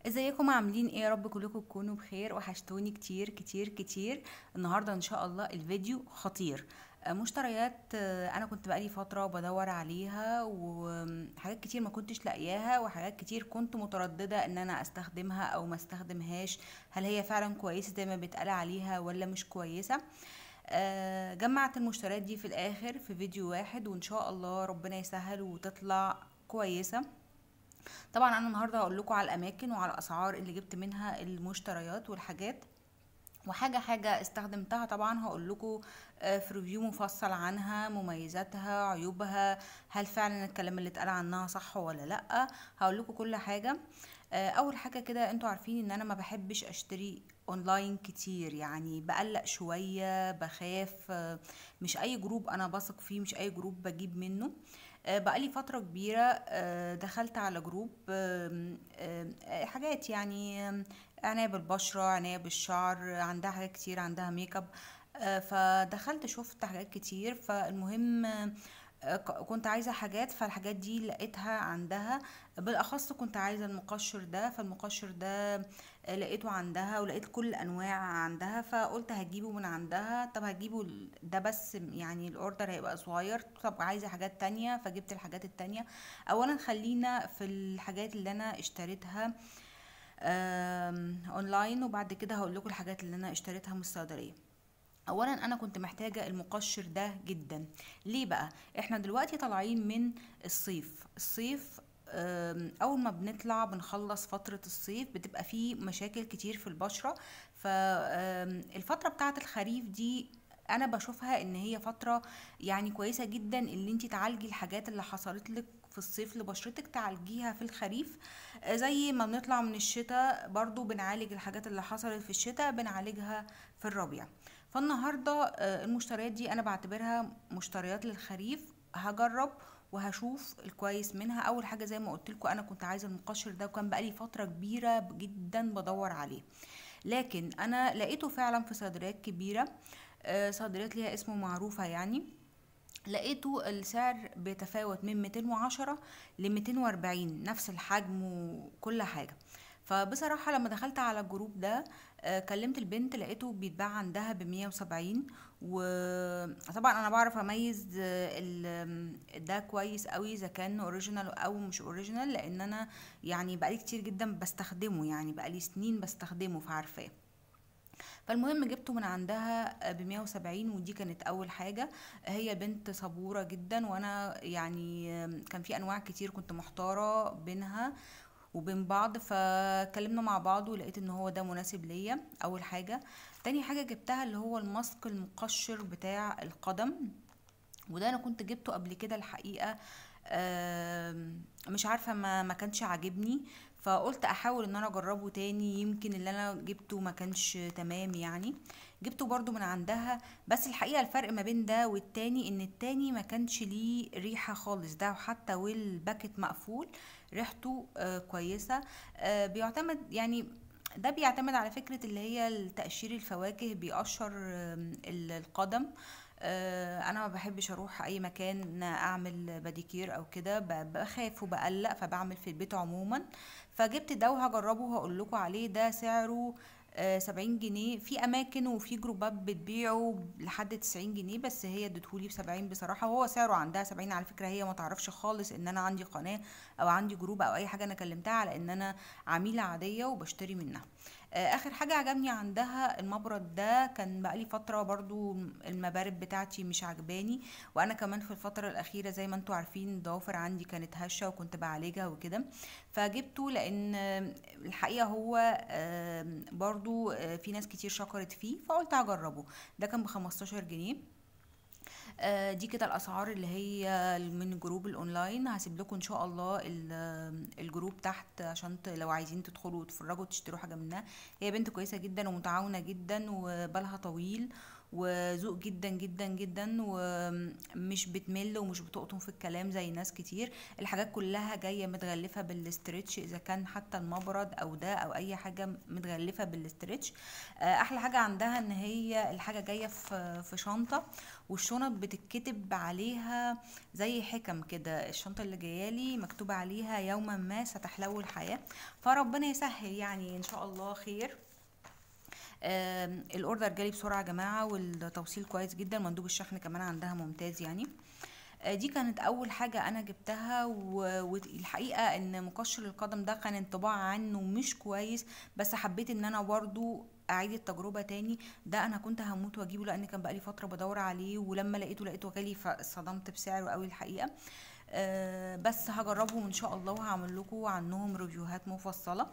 ازيكم عاملين ايه يا رب كلكم تكونوا بخير وحشتوني كتير كتير كتير النهارده ان شاء الله الفيديو خطير آه، مشتريات آه، انا كنت بقالي فتره بدور عليها وحاجات كتير ما كنتش لاقياها وحاجات كتير كنت متردده ان انا استخدمها او ما استخدمهاش هل هي فعلا كويسه زي ما بيتقال عليها ولا مش كويسه آه، جمعت المشتريات دي في الاخر في فيديو واحد وان شاء الله ربنا يسهل وتطلع كويسه طبعا انا النهارده هقول لكم على الاماكن وعلى الاسعار اللي جبت منها المشتريات والحاجات وحاجة حاجة استخدمتها طبعا هقول لكم في ريفيو مفصل عنها مميزاتها عيوبها هل فعلا الكلام اللي اتقال عنها صح ولا لا هقول لكم كل حاجة آه، اول حاجة كده انتوا عارفين ان انا ما بحبش اشتري اونلاين كتير يعني بقلق شوية بخاف آه، مش اي جروب انا بثق فيه مش اي جروب بجيب منه آه، بقالي فترة كبيرة آه، دخلت على جروب آم، آم، آه، حاجات يعني آم، عناية بالبشرة عناية بالشعر عندها حاجات كتير عندها ميك اب آه، فدخلت شفت حاجات كتير فالمهم آه، ك- كنت عايزة حاجات فالحاجات دي لقيتها عندها بالأخص كنت عايزة المقشر ده فالمقشر ده آه، لقيته عندها ولقيت كل الأنواع عندها فقلت هجيبه من عندها طب هجيبه ال- ده بس يعني الأوردر هيبقى صغير طب عايزة حاجات تانية فجبت الحاجات التانية أولا خلينا في الحاجات اللي أنا اشتريتها آم، اونلاين وبعد كده هقول لكم الحاجات اللي انا اشتريتها من الصيدليه اولا انا كنت محتاجه المقشر ده جدا ليه بقى احنا دلوقتي طالعين من الصيف الصيف آم، اول ما بنطلع بنخلص فتره الصيف بتبقى فيه مشاكل كتير في البشره فالفتره بتاعه الخريف دي انا بشوفها ان هي فتره يعني كويسه جدا اللي انت تعالجي الحاجات اللي حصلت لك في الصيف لبشرتك تعالجيها في الخريف آه، زي ما بنطلع من الشتاء برضو بنعالج الحاجات اللي حصلت في الشتاء بنعالجها في الربيع فالنهاردة آه، المشتريات دي أنا بعتبرها مشتريات للخريف هجرب وهشوف الكويس منها أول حاجة زي ما قلت لكم أنا كنت عايزة المقشر ده وكان بقالي فترة كبيرة جدا بدور عليه لكن أنا لقيته فعلا في صيدليات كبيرة آه، صيدليات ليها اسمه معروفة يعني لقيته السعر بيتفاوت من 210 ل 240 نفس الحجم وكل حاجة فبصراحة لما دخلت على الجروب ده آه، كلمت البنت لقيته بيتباع عندها ب 170 وطبعا انا بعرف اميز آه، ال- ده كويس قوي اذا كان اوريجينال او مش اوريجينال لان انا يعني بقالي كتير جدا بستخدمه يعني بقالي سنين بستخدمه فعارفاه فالمهم جبته من عندها ب 170 ودي كانت اول حاجه هي بنت صبوره جدا وانا يعني كان في انواع كتير كنت محتاره بينها وبين بعض فكلمنا مع بعض ولقيت ان هو ده مناسب ليا اول حاجه تاني حاجه جبتها اللي هو الماسك المقشر بتاع القدم وده انا كنت جبته قبل كده الحقيقه آم، مش عارفه ما ما كانش عاجبني فقلت احاول ان انا اجربه تاني يمكن اللي انا جبته ما كانش تمام يعني جبته برضو من عندها بس الحقيقه الفرق ما بين ده والتاني ان التاني ما كانش ليه ريحه خالص ده حتى والباكت مقفول ريحته آه كويسه آه بيعتمد يعني ده بيعتمد على فكرة اللي هي تقشير الفواكه بيقشر آم، ال- القدم آه، انا ما بحبش اروح اي مكان اعمل باديكير او كده ب- بخاف وبقلق فبعمل في البيت عموما فجبت ده وهجربه وهقول لكم عليه ده سعره آه، سبعين جنيه في اماكن وفي جروبات بتبيعه لحد تسعين جنيه بس هي ادتهولي بسبعين بصراحة وهو سعره عندها سبعين على فكرة هي ما تعرفش خالص ان انا عندي قناة او عندي جروب او اي حاجة انا كلمتها على ان انا عميلة عادية وبشتري منها آه، اخر حاجة عجبني عندها المبرد ده كان بقالي فترة برضو المبارد بتاعتي مش عجباني وانا كمان في الفترة الاخيرة زي ما انتوا عارفين الضوافر عندي كانت هشة وكنت بعالجها وكده فجبته لان آه، الحقيقة هو آه، برضو آه، في ناس كتير شكرت فيه فقلت هجربه ده كان بخمستاشر جنيه آه، دي كده الاسعار اللي هي من جروب الاونلاين هسيب لكم ان شاء الله ال- الجروب تحت عشان ت- لو عايزين تدخلوا وتتفرجوا وتشتروا حاجه منها هي بنت كويسه جدا ومتعاونه جدا وبالها طويل وذوق جدا جدا جدا ومش بتمل ومش بتقطم في الكلام زي ناس كتير الحاجات كلها جايه متغلفه بالاسترتش اذا كان حتى المبرد او ده او اي حاجه متغلفه بالاسترتش آه، احلى حاجه عندها ان هي الحاجه جايه في في شنطه والشنط بتتكتب عليها زي حكم كده الشنطه اللي جايالي مكتوب عليها يوما ما ستحلو الحياه فربنا يسهل يعني ان شاء الله خير آم، الاوردر جالي بسرعه يا جماعه والتوصيل كويس جدا مندوب الشحن كمان عندها ممتاز يعني آه، دي كانت اول حاجه انا جبتها و- والحقيقه ان مقشر القدم ده كان انطباع عنه مش كويس بس حبيت ان انا برضو اعيد التجربه تاني ده انا كنت هموت واجيبه لان كان بقالي فتره بدور عليه ولما لقيته لقيته غالي فاتصدمت بسعره قوي الحقيقه آه، بس هجربهم ان شاء الله وهعمل لكم عنهم ريفيوهات مفصله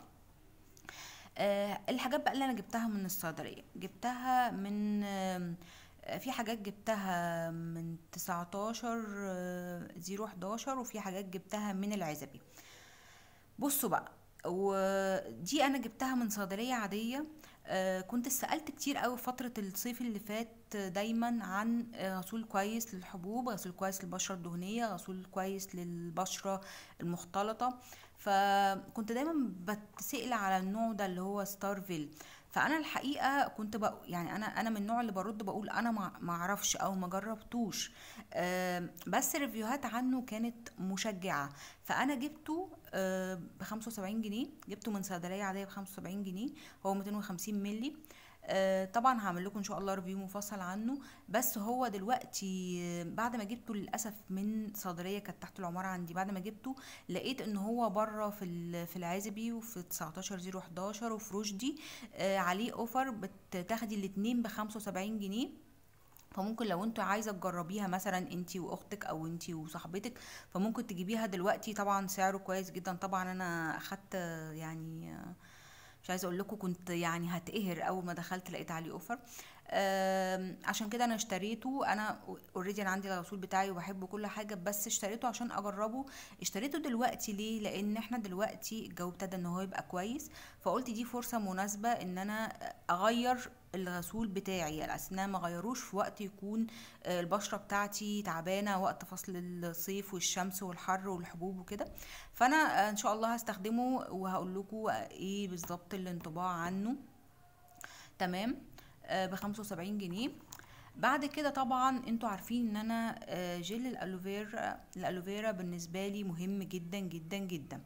آه، الحاجات بقى اللي انا جبتها من الصيدليه جبتها من آم، آه، في حاجات جبتها من 19 0 11 وفي حاجات جبتها من العزبي بصوا بقى ودي انا جبتها من صيدليه عاديه آه، كنت سألت كتير قوي فترة الصيف اللي فات دايما عن آه، غسول كويس للحبوب غسول كويس للبشرة الدهنية غسول كويس للبشرة المختلطة فكنت دايما بتسأل على النوع ده اللي هو ستارفيل فانا الحقيقه كنت بق... يعني انا انا من النوع اللي برد بقول انا ما ما اعرفش او ما جربتوش آم، بس ريفيوهات عنه كانت مشجعه فانا جبته ب 75 جنيه جبته من صيدليه عاديه ب 75 جنيه هو 250 مللي آه، طبعا هعمل لكم ان شاء الله ريفيو مفصل عنه بس هو دلوقتي آه، بعد ما جبته للاسف من صيدليه كانت تحت العماره عندي بعد ما جبته لقيت ان هو بره في ال- في العزبي وفي 19 0 11 وفي رشدي آه، عليه اوفر بتاخدي الاتنين ب 75 جنيه فممكن لو انتوا عايزه تجربيها مثلا انتي واختك او انتي وصاحبتك فممكن تجيبيها دلوقتي طبعا سعره كويس جدا طبعا انا اخدت آه، يعني آه، مش عايزه اقول لكم كنت يعني هتقهر اول ما دخلت لقيت عليه اوفر آم، عشان كده انا اشتريته انا اوريدي انا عندي الغسول بتاعي وبحبه كل حاجه بس اشتريته عشان اجربه اشتريته دلوقتي ليه لان احنا دلوقتي الجو ابتدى ان هو يبقى كويس فقلت دي فرصه مناسبه ان انا اغير الغسول بتاعي الاسنان ما غيروش في وقت يكون آه، البشره بتاعتي تعبانه وقت فصل الصيف والشمس والحر والحبوب وكده فانا آه، ان شاء الله هستخدمه وهقول لكم ايه بالظبط الانطباع عنه تمام ب 75 جنيه بعد كده طبعا انتوا عارفين ان انا آه، جل الالوفيرا الالوفيرا بالنسبه لي مهم جدا جدا جدا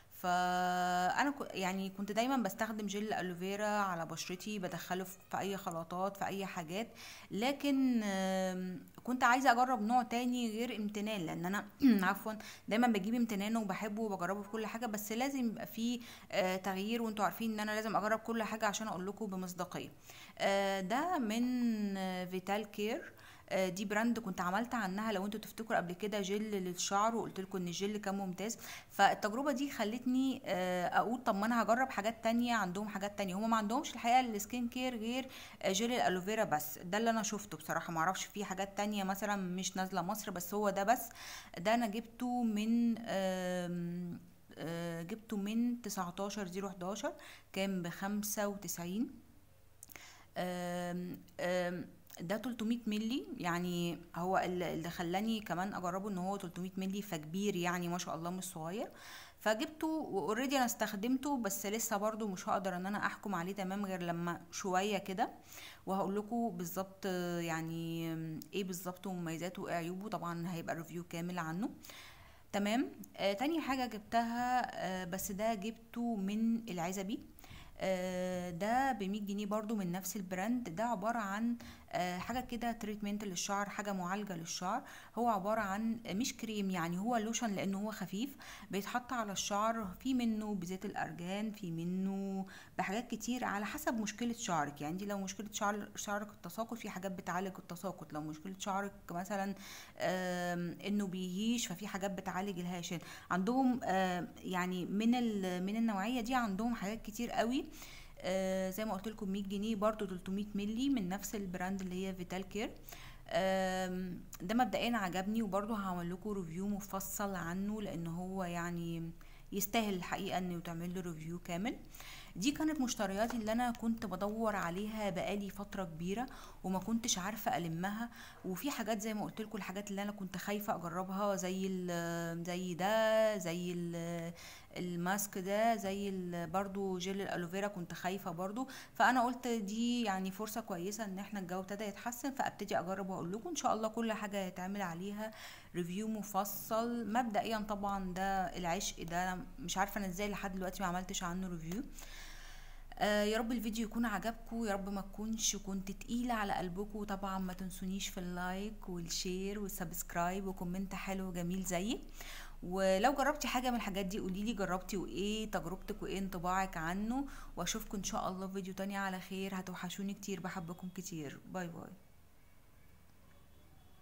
فانا كو- يعني كنت دايما بستخدم جل الالوفيرا على بشرتي بدخله في اي خلطات في اي حاجات لكن آم، كنت عايزه اجرب نوع تاني غير امتنان لان انا عفوا دايما بجيب امتنان وبحبه وبجربه في كل حاجه بس لازم يبقى فيه آه، تغيير وانتوا عارفين ان انا لازم اجرب كل حاجه عشان اقول لكم بمصداقيه آه، ده من آه، فيتال كير آه، دي براند كنت عملت عنها لو انتوا تفتكروا قبل كده جل للشعر وقلت لكم ان الجل كان ممتاز فالتجربه دي خلتني آه، اقول طب ما انا هجرب حاجات تانية عندهم حاجات تانية هما ما عندهمش الحقيقه السكين كير غير آه، جل الالوفيرا بس ده اللي انا شفته بصراحه ما اعرفش في حاجات تانية مثلا مش نازله مصر بس هو ده بس ده انا جبته من آم، آه، جبته من 19 011 كان بخمسة وتسعين آم، آم، ده 300 ملي يعني هو اللي اللي خلاني كمان اجربه ان هو 300 ملي فكبير يعني ما شاء الله مش صغير فجبته واوريدي انا استخدمته بس لسه برضو مش هقدر ان انا احكم عليه تمام غير لما شويه كده وهقول لكم بالظبط آه، يعني آم، ايه بالظبط مميزاته وايه عيوبه طبعا هيبقى ريفيو كامل عنه تمام آه تاني حاجة جبتها آه بس ده جبته من العزبي آه ده ب 100 جنيه برضو من نفس البراند ده عبارة عن آه حاجة كده تريتمنت للشعر حاجة معالجة للشعر هو عبارة عن مش كريم يعني هو لوشن لأنه هو خفيف بيتحط على الشعر في منه بزيت الأرجان في منه بحاجات كتير على حسب مشكلة شعرك يعني دي لو مشكلة شعر شعرك التساقط في حاجات بتعالج التساقط لو مشكلة شعرك مثلا آم، انه بيهيش ففي حاجات بتعالج الهاشان عندهم آم، يعني من ال- من النوعيه دي عندهم حاجات كتير قوي آه، زي ما قلت لكم 100 جنيه برضو 300 ملي من نفس البراند اللي هي فيتال كير آم، ده مبدئيا عجبني وبرضو هعمل لكم ريفيو مفصل عنه لان هو يعني يستاهل الحقيقه انه تعمل له ريفيو كامل دي كانت مشترياتي اللي انا كنت بدور عليها بقالي فتره كبيره وما كنتش عارفه المها وفي حاجات زي ما قلت لكم الحاجات اللي انا كنت خايفه اجربها زي ال- زي ده زي ال- الماسك ده زي ال- برضو جل الالوفيرا كنت خايفه برضو فانا قلت دي يعني فرصه كويسه ان احنا الجو ابتدى يتحسن فابتدي اجرب واقول لكم ان شاء الله كل حاجه هيتعمل عليها ريفيو مفصل مبدئيا طبعا ده العشق ده أنا مش عارفه انا ازاي لحد دلوقتي ما عملتش عنه ريفيو آه يا رب الفيديو يكون عجبكم يا رب ما تكونش كنت تقيلة على قلبكم طبعا ما تنسونيش في اللايك والشير والسبسكرايب وكومنت حلو وجميل زيي ولو جربتي حاجة من الحاجات دي قوليلي جربتي وايه تجربتك وايه انطباعك عنه واشوفكم ان شاء الله في فيديو تاني على خير هتوحشوني كتير بحبكم كتير باي باي